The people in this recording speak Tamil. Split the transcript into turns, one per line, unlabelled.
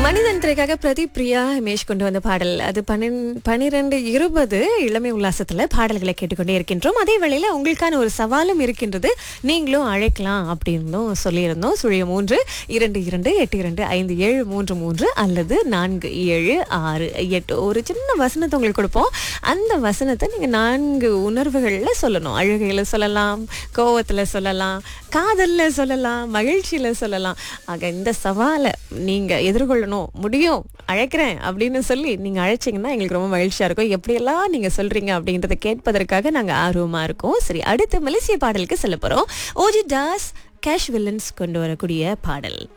மனிதன் திரைக்காக பிரதீப் பிரியா ஹிமேஷ் கொண்டு வந்த பாடல் அது பன்னின் பன்னிரெண்டு இருபது இளமை உல்லாசத்துல பாடல்களை கேட்டுக்கொண்டே இருக்கின்றோம் அதே வேளையில உங்களுக்கான ஒரு சவாலும் இருக்கின்றது நீங்களும் அழைக்கலாம் அப்படின்னும் சொல்லியிருந்தோம் சுழிய மூன்று இரண்டு இரண்டு எட்டு இரண்டு ஐந்து ஏழு மூன்று மூன்று அல்லது நான்கு ஏழு ஆறு எட்டு ஒரு சின்ன வசனத்தை உங்களுக்கு கொடுப்போம் அந்த வசனத்தை நீங்க நான்கு உணர்வுகள்ல சொல்லணும் அழுகையில சொல்லலாம் கோவத்துல சொல்லலாம் காதல்ல சொல்லலாம் மகிழ்ச்சியில சொல்லலாம் ஆக இந்த சவாலை நீங்க எதிர்கொள்ளணும் முடியும் அழைக்கிறேன் அப்படின்னு சொல்லி நீங்க அழைச்சீங்கன்னா எங்களுக்கு ரொம்ப மகிழ்ச்சியா இருக்கும் எப்படியெல்லாம் நீங்க சொல்றீங்க அப்படின்றத கேட்பதற்காக நாங்க ஆர்வமா இருக்கோம் சரி அடுத்து மலேசிய பாடலுக்கு செல்ல போறோம் ஓஜி தாஸ் கேஷ் வில்லன்ஸ் கொண்டு வரக்கூடிய பாடல்